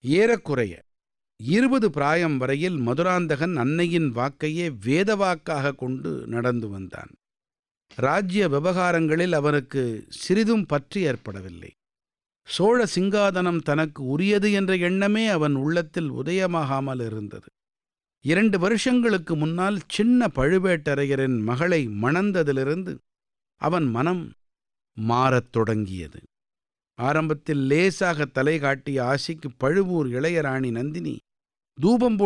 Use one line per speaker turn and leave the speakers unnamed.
ஏறக்குறைய இருபது பிராயம் வரையில் மதுராந்தகன் அன்னையின் வாக்கையே வேத வாக்காக கொண்டு நடந்து வந்தான் ராஜ்ய விவகாரங்களில் அவனுக்கு சிறிதும் பற்று ஏற்படவில்லை சோழ சிங்காதனம் தனக்கு உரியது என்ற எண்ணமே அவன் உள்ளத்தில் உதயமாகாமல் இருந்தது இரண்டு வருஷங்களுக்கு முன்னால் சின்ன பழுவேட்டரையரின் மகளை மணந்ததிலிருந்து அவன் மனம் மாறத் தொடங்கியது ஆரம்பத்தில் லேசாக தலை காட்டிய ஆசைக்கு பழுவூர் இளையராணி நந்தினி தூபம்